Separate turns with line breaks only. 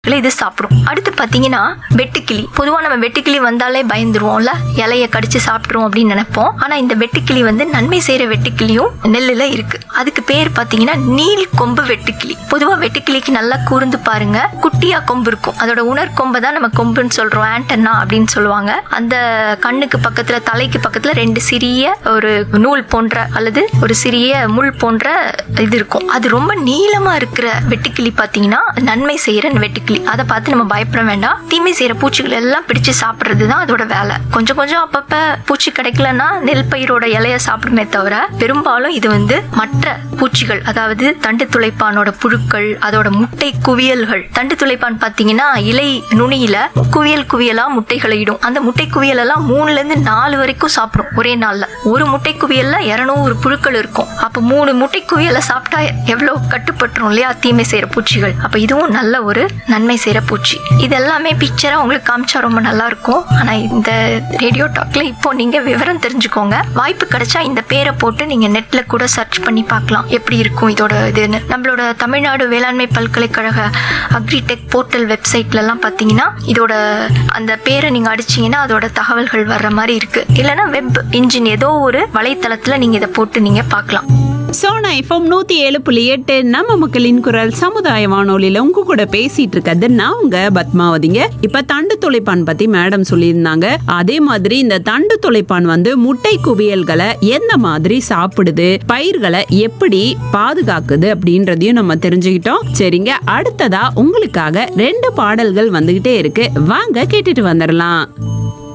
இது சாப்பிடும் அடுத்து பாத்தீங்கன்னா வெட்டுக்கிளி பொதுவா நம்ம வெட்டுக்கிளி வந்தாலே பயந்துருவோம்ல இலைய கடிச்சு சாப்பிட்டுரும் அப்படின்னு நினைப்போம் ஆனா இந்த வெட்டுக்கிளி வந்து நன்மை செய்யற வெட்டுக்கிளியும் நெல்லுல இருக்கு அதுக்கு பேர் பாத்தீங்கன்னா நீல் கொம்பு வெட்டுக்கிளி பொதுவா வெட்டுக்கிளிக்கு நல்லா கூர்ந்து பாருங்க குட்டியா கொம்பு இருக்கும் அதோட உணர் கொம்பை தான் நம்ம கொம்புன்னு சொல்றோம் ஆண்டனா அப்படின்னு சொல்லுவாங்க அந்த கண்ணுக்கு பக்கத்துல தலைக்கு பக்கத்துல ரெண்டு சிறிய ஒரு நூல் போன்ற அல்லது ஒரு சிறிய முள் போன்ற இது இருக்கும் அது ரொம்ப நீளமா இருக்கிற வெட்டுக்கிளி பாத்தீங்கன்னா நன்மை செய்யற வெட்டுக்கிளி அதை பார்த்து நம்ம பயப்பட வேண்டாம் தீமை செய்யற பூச்சிகள் எல்லாம் பிடிச்சு சாப்பிடுறது தான் அதோட வேலை கொஞ்சம் கொஞ்சம் அப்பப்ப பூச்சி கிடைக்கலன்னா நெல் பயிரோட இலைய சாப்பிடுமே தவிர பெரும்பாலும் இது வந்து மற்ற பூச்சிகள் அதாவது தண்டு துளைப்பானோட புழுக்கள் அதோட முட்டை குவியல்கள் தண்டு துளைப்பான் பாத்தீங்கன்னா இலை நுனியில குவியல் குவியலா முட்டைகளை இடும் அந்த முட்டை குவியல் எல்லாம் மூணுல இருந்து நாலு வரைக்கும் சாப்பிடும் ஒரே நாள்ல ஒரு முட்டை குவியல்ல இருநூறு புழுக்கள் இருக்கும் அப்ப மூணு முட்டை குவியலை சாப்பிட்டா எவ்வளவு கட்டுப்பட்டுரும் இல்லையா தீமை செய்யற பூச்சிகள் அப்ப இதுவும் நல்ல ஒரு நன்மை செய்யற பூச்சி இது எல்லாமே பிக்சரா உங்களுக்கு காமிச்சா ரொம்ப நல்லா இருக்கும் ஆனா இந்த ரேடியோ டாக்ல இப்போ நீங்க விவரம் தெரிஞ்சுக்கோங்க வாய்ப்பு கிடைச்சா இந்த பேரை போட்டு நீங்க நெட்ல கூட சர்ச் பண்ணி பார்க்கலாம் எப்படி இருக்கும் இதோட இதுன்னு நம்மளோட தமிழ்நாடு வேளாண்மை பல்கலைக்கழக அக்ரிடெக் போர்ட்டல் வெப்சைட்ல எல்லாம் பாத்தீங்கன்னா இதோட அந்த பேரை நீங்க அடிச்சீங்கன்னா அதோட தகவல்கள் வர்ற மாதிரி இருக்கு இல்லைன்னா வெப் இன்ஜின் ஏதோ ஒரு வலைத்தளத்துல நீங்க இதை போட்டு நீங்க பார்க்கலாம்
சோனா எஃப்எம் நூத்தி ஏழு புள்ளி எட்டு நம்ம மக்களின் குரல் சமுதாய வானொலியில உங்க கூட பேசிட்டு இருக்கிறது நான் உங்க பத்மாவதிங்க இப்ப தண்டு துளைப்பான் பத்தி மேடம் சொல்லியிருந்தாங்க அதே மாதிரி இந்த தண்டு துளைப்பான் வந்து முட்டை குவியல்களை எந்த மாதிரி சாப்பிடுது பயிர்களை எப்படி பாதுகாக்குது அப்படின்றதையும் நம்ம தெரிஞ்சுக்கிட்டோம் சரிங்க அடுத்ததா உங்களுக்காக ரெண்டு பாடல்கள் வந்துகிட்டே இருக்கு வாங்க கேட்டுட்டு வந்துடலாம்